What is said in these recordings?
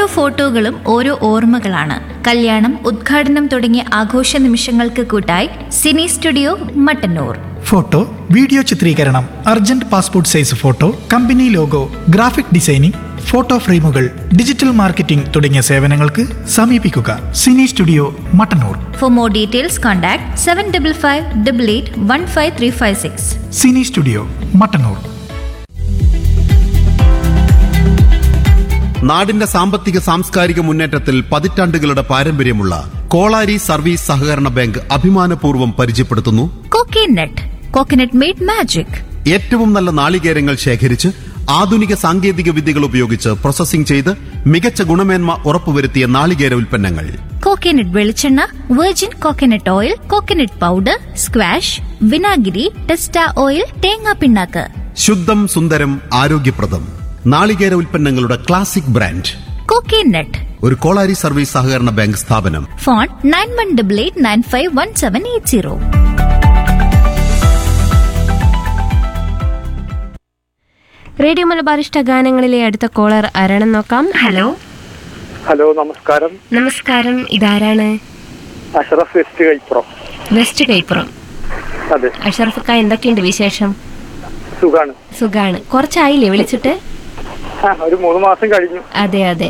ഓരോ ഫോട്ടോകളും ഓരോ ഓർമ്മകളാണ് കല്യാണം ഉദ്ഘാടനം തുടങ്ങിയ ആഘോഷ നിമിഷങ്ങൾക്ക് കൂട്ടായി cine studio Mattannur photo video ചിത്രീകരണം urgent passport size photo company logo graphic designing photo ഫ്രെയിമുകൾ ഡിജിറ്റൽ മാർക്കറ്റിംഗ് തുടങ്ങിയ സേവനങ്ങൾക്ക് സമീപിക്കുക cine studio Mattannur for more details contact seven double five double eight one five three five six cine studio Mattannur നാടിന്റെ സാമ്പത്തിക സാംസ്കാരിക മുന്നേറ്റത്തിൽ പതിറ്റാണ്ടുകളുടെ പാരമ്പര്യമുള്ള കോളാരി സർവീസ് സഹകരണ ബാങ്ക് അഭിമാനപൂർവ്വം പരിചയപ്പെടുത്തുന്നു കോക്കനട്ട് കോക്കനട്ട് മെയ്ഡ് മാജിക് ഏറ്റവും നല്ല നാളികേരങ്ങൾ ശേഖരിച്ച് ആധുനിക സാങ്കേതിക വിദ്യകൾ ഉപയോഗിച്ച് പ്രോസസ്സിംഗ് ചെയ്ത് മികച്ച ഗുണമേന്മ ഉറപ്പുവരുത്തിയ നാളികേര ഉൽപ്പന്നങ്ങൾ കോക്കനട്ട് വെളിച്ചെണ്ണ virgin coconut oil coconut powder squash വിനാഗിരി ടെസ്റ്റ ഓയിൽ തേങ്ങാ പിണ്ണാക്ക് ശുദ്ധം സുന്ദരം ആരോഗ്യപ്രദം നാളികേര ഉൽപ്പന്നങ്ങളുടെ ക്ലാസിക് ബ്രാൻഡ് കോക്കനട്ട് ഒരു കോളാരി സർവീസ് സഹകരണ ബാങ്ക് സ്ഥാപനം phone nine one double eight nine five one seven eight zero radio Malabar ഇഷ്ട ഗാനങ്ങളിലെ അടുത്ത കോളർ ആരാണെന്ന് നോക്കാം ഹലോ ഹലോ നമസ്കാരം നമസ്കാരം ഇതാരാണ് അഷറഫ് വെസ്റ്റ് കൈപ്പുറം വെസ്റ്റ് കൈപ്പുറം അതെ അഷറഫക്ക എന്തൊക്കെയുണ്ട് വിശേഷം സുഖാണ് സുഖാണ് കുറച്ചായില്ലേ വിളിച്ചിട്ട് ആ ഒരു മൂന്ന് മാസം കഴിഞ്ഞു അതെ അതെ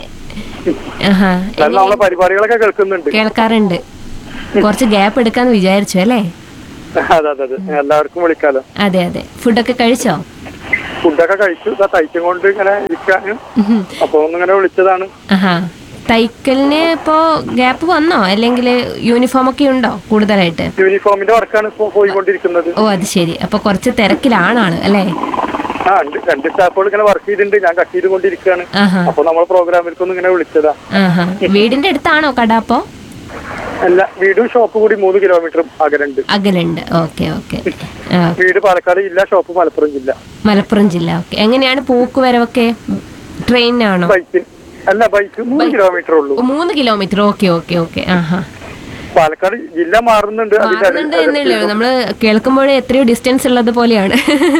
ആഹാ എന്നാലും നമ്മളെ പരിപാടികളൊക്കെ കേൾക്കുന്നുണ്ട് കേൾക്കാറുണ്ട് കുറച്ച് ഗ്യാപ്പ് എടുക്കാന്ന് വിചാരിച്ചു അല്ലേ അതെ അതെ അതെ എല്ലാവർക്കും വിളിക്കാലോ അതെ അതെ ഫുഡൊക്കെ കഴിച്ചോ ഫുഡൊക്കെ കഴിച്ചു ഇതാ തയ്ച്ചും കൊണ്ട് ഇങ്ങനെ ഇരിക്കാൻ അപ്പൊ ഒന്നിങ്ങനെ വിളിച്ചതാണ് ആഹാ തൈക്കലിന് ഇപ്പോ ഗ്യാപ്പ് വന്നോ അല്ലെങ്കിൽ യൂണിഫോം ഒക്കെ ഉണ്ടോ കൂടുതലായിട്ട് യൂണിഫോമിന്റെ വർക്കാണ് ഇപ്പൊ പോയിക്കൊണ്ടിരിക്കുന്നത് ഓ അത് ശരി അപ്പൊ കുറച്ച് തിരക്കിലാണ് ആള് അല്ലേ ആ ഉണ്ട് രണ്ട് സ്റ്റാഫുകൾ ഇങ്ങനെ വർക്ക് ചെയ്തിട്ടുണ്ട് ഞാൻ കട്ട് ചെയ്തുകൊണ്ടിരിക്കുകയാണ് ആഹാ അപ്പൊ നമ്മളെ പ്രോഗ്രാമിലേക്കൊന്നും ഇങ്ങനെ വിളിച്ചതാ ആഹാ വീടിന്റെ അടുത്താണോ കട അപ്പോ അല്ല വീടും ഷോപ്പ് കൂടി മൂന്ന് കിലോമീറ്റർ അകലുണ്ട് അകലുണ്ട് ഓക്കെ ഓക്കെ ആ വീട് പാലക്കാട് ജില്ല ഷോപ്പ് മലപ്പുറം ജില്ല മലപ്പുറം ജില്ല ഓക്കെ എങ്ങനെയാണ് പോക്ക് വരവൊക്കെ ട്രെയിനാണോ ബൈക്കിൽ അല്ല ബൈക്ക് മൂന്ന് കിലോമീറ്റർ ഉള്ളൂ മൂന്ന് കിലോമീറ്റർ ഓക്കെ ഓക്കെ ഓക്കെ ആഹാ പാലക്കാട് ജില്ല മാറുന്നുണ്ട് അതിന്റെ മാറുന്നുണ്ട് എന്നേ ഉള്ളൂ നമ്മള് കേൾക്കുമ്പോഴേ എത്രയോ ഡിസ്റ്റൻസ് ഉള്ളത് പോലെയാണ്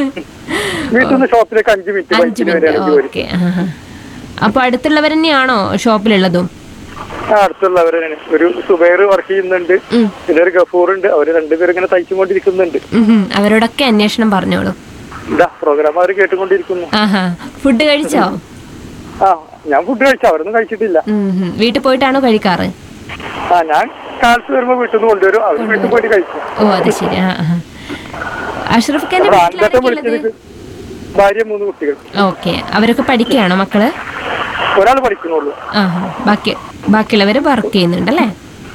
വീട്ടിൽ നിന്ന് ഷോപ്പിലേക്ക് അഞ്ച് മിനിറ്റ് അഞ്ച് ബൈക്കിന് മിനിറ്റ് വരെയാണെങ്കിൽ വരും ഓക്കെ അപ്പൊ അടുത്തുള്ളവർ തന്നെയാണോ ഷോപ്പിലുള്ളതും ആ അടുത്തുള്ളവര് തന്നെ. ഒരു സുബൈർ വർക്ക് ചെയ്യുന്നുണ്ട് ഉം. പിന്നെ ഒരു ഗഫൂർ ഉണ്ട് അവര് രണ്ടുപേരും ഇങ്ങനെ തയ്ച്ചുകൊണ്ടിരിക്കുന്നുണ്ട് ഉം ഹും. അവരോടൊക്കെ അന്വേഷണം പറഞ്ഞോളൂ ഇതാ പ്രോഗ്രാം അവർ കേട്ടുകൊണ്ടിരിക്കുന്നു ആഹാ ഫുഡ് കഴിച്ചോ ആ ഞാൻ ഫുഡ് കഴിച്ചു അവരൊന്നും കഴിച്ചിട്ടില്ല ഉം ഹും. വീട്ടിൽ പോയിട്ടാണോ കഴിക്കാറ് ആ ഞാൻ കാലത്ത് വരുമ്പോ വീട്ടിൽ നിന്ന് കൊണ്ടുവരും അവർ വീട്ടിൽ പോയിട്ട് കഴിക്കും ഓ അത് ശരി ആ ആ. അഷ്റഫ് ഖാന്റെ അവിടെ ആൺചേട്ടൻ വീട്ടിലാരൊക്കെയുള്ളത് വിളിച്ചത് ഭാര്യ മൂന്ന് കുട്ടികൾ ഓക്കെ അവരൊക്കെ പഠിക്കുകയാണോ മക്കള് ഒരാൾ പഠിക്കുന്നുള്ളൂ ആഹാ ബാക്കി ബാക്കിയുള്ളവര് വർക്ക് ചെയ്യുന്നുണ്ടല്ലേ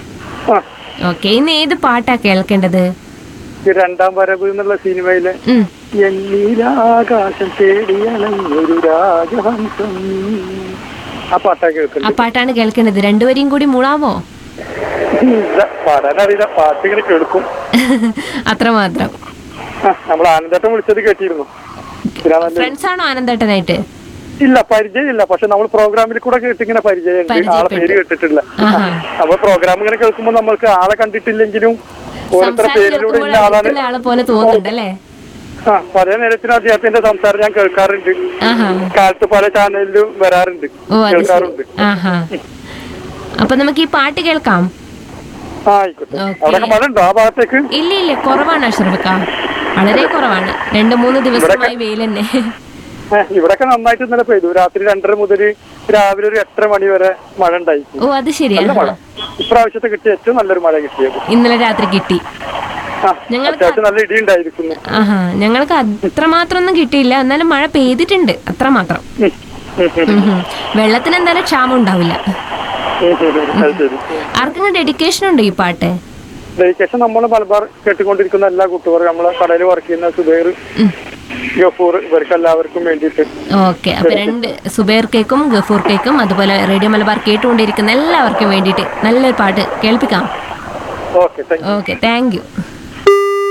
ആ ഓക്കെ ഇന്ന് ഏത് പാട്ടാ കേൾക്കേണ്ടത് ഈ രണ്ടാം വരവ് എന്നുള്ള സിനിമയിലെ ഉം. എന്നീലാകാശം തേടിയണഞ്ഞൊരു രാജഹംസം ആ പാട്ടാ ആ കേൾക്കുന്നത് പാട്ടാണ് കേൾക്കേണ്ടത് രണ്ടുപേരെയും കൂടി മൂളാവോ ഇല്ല, പാടാനറിയില്ല പാട്ട് ഇങ്ങനെ കേൾക്കും അത്രമാത്രം ആ, നമ്മൾ ആനന്ദേട്ടൻ വിളിച്ചത് കേട്ടിരുന്നു പിന്നെ നല്ല ഫ്രണ്ട്സ് ആണോ ആനന്ദേട്ടനായിട്ട് ഇല്ല പരിചയമില്ല പക്ഷെ നമ്മൾ പ്രോഗ്രാമിൽ കൂടെ കേട്ടിങ്ങനെ പരിചയമുണ്ട് ആളെ പേര് കേട്ടിട്ടില്ല ആഹാ. അപ്പൊ പ്രോഗ്രാം ഇങ്ങനെ കേൾക്കുമ്പോൾ നമ്മൾക്ക് ആളെ കണ്ടിട്ടില്ലെങ്കിലും ഓരോരുത്തരുടെ സംസാരം പേരിലൂടെ കേൾക്കുമ്പോൾ ഇന്ന ആളാണ് അടുത്തുള്ള ആളെ പോലെ തോന്നുന്നുണ്ടല്ലേ ആ പല നേരത്തിനും അദ്ദേഹത്തിന്റെ സംസാരം ഞാൻ കേൾക്കാറുണ്ട് ആഹാ കാലത്ത് പല ചാനലിലും വരാറുണ്ട് ഓ അത് ശരി കേൾക്കാറുണ്ട് ആഹാ അപ്പൊ നമുക്ക് ഈ പാട്ട് കേൾക്കാം ആ ആയിക്കോട്ടെ ഓക്കേ. അവിടെ മഴ ഉണ്ടോ ആ ഭാഗത്തേക്ക് ഇല്ല ഇല്ല കുറവാണ് അഷ്റഫക്ക വളരെ കുറവാണ് രണ്ടു മൂന്ന് ദിവസമായി വെയിൽ തന്നെ ഏ, ഇവിടൊക്കെ നന്നായിട്ട് ഇന്നലെ പെയ്തു രാത്രി രണ്ടര മുതൽ രാവിലെ ഒരു എട്ടര മണി വരെ മഴ ഉണ്ടായി ഓ അത് ശരി നല്ല മഴ ആഹാ. ഇപ്രാവശ്യത്തെ കിട്ടിയ ഏറ്റവും നല്ലൊരു മഴ കിട്ടിയത് ഇന്നലെ രാത്രി കിട്ടി ആ ഞങ്ങൾക്ക് അത്യാവശ്യം നല്ല ഇടി ഉണ്ടായിരിക്കുന്നു ആഹാ ഞങ്ങൾക്ക് അത്രമാത്രം ഒന്നും കിട്ടിയില്ല എന്നാലും മഴ പെയ്തിട്ടുണ്ട് അത്രമാത്രം ഉം ഹും. വെള്ളത്തിന് എന്തായാലും ക്ഷാമം ഉണ്ടാവില്ല അത് ശരി ആർക്കെങ്കിലും ഡെഡിക്കേഷൻ ഉണ്ടോ ഈ പാട്ട് ഡെഡിക്കേഷൻ നമ്മൾ മലബാർ കേട്ടുകൊണ്ടിരിക്കുന്ന എല്ലാ കുട്ടികളും നമ്മളെ കടയിൽ വർക്ക് ചെയ്യുന്ന സുബൈർ ഗഫൂർ ഇവർക്ക് എല്ലാവർക്കും വേണ്ടിയിട്ട് ഓക്കെ അപ്പൊ രണ്ട് സുബൈർ കേക്കും ഗഫൂർ കേക്കും അതുപോലെ റേഡിയോ മലബാർ കേട്ടുകൊണ്ടിരിക്കുന്ന എല്ലാവർക്കും വേണ്ടിയിട്ട് നല്ലൊരു പാട്ട് കേൾപ്പിക്കാം okay thank okay thank U